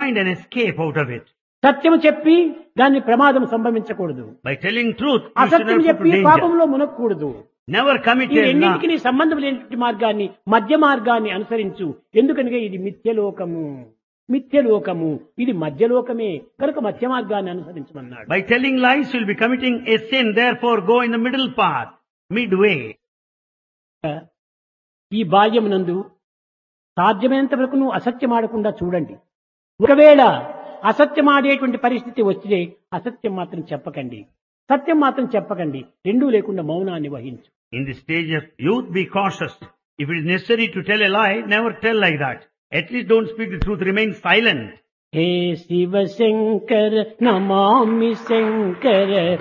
find an escape out of it. సత్యము చెప్పి దాన్ని ప్రమాదం సంభవించకూడదు By telling truth, you should అసత్యం not put చెప్పి to danger. పాపంలో మునక్కూడదు Never ఈ commit a రెండింటికి lie. సంబంధం లేనటువంటి మార్గాన్ని మధ్య మార్గాన్ని అనుసరించు ఎందుకనగా ఇది మిథ్యలోకము మిథ్యలోకము ఇది మధ్యలోకమే కనుక మధ్య మార్గాన్ని అనుసరించమన్నాడు By telling lies, you'll be committing a sin. Therefore, go in the middle path, midway. ఈ బాల్యమునందు సాధ్యమైనంత వరకు నువ్వు అసత్యమాడకుండా చూడండి ఒకవేళ అసత్యమాడేటువంటి పరిస్థితి వస్తే అసత్యం మాత్రం చెప్పకండి సత్యం మాత్రం చెప్పకండి రెండూ లేకుండా మౌనాన్ని వహించు In the stage of youth, be cautious. If it is necessary to tell a lie, never tell like that. At least don't speak the truth, remain silent. హే శివ శంకర నమామి శంకర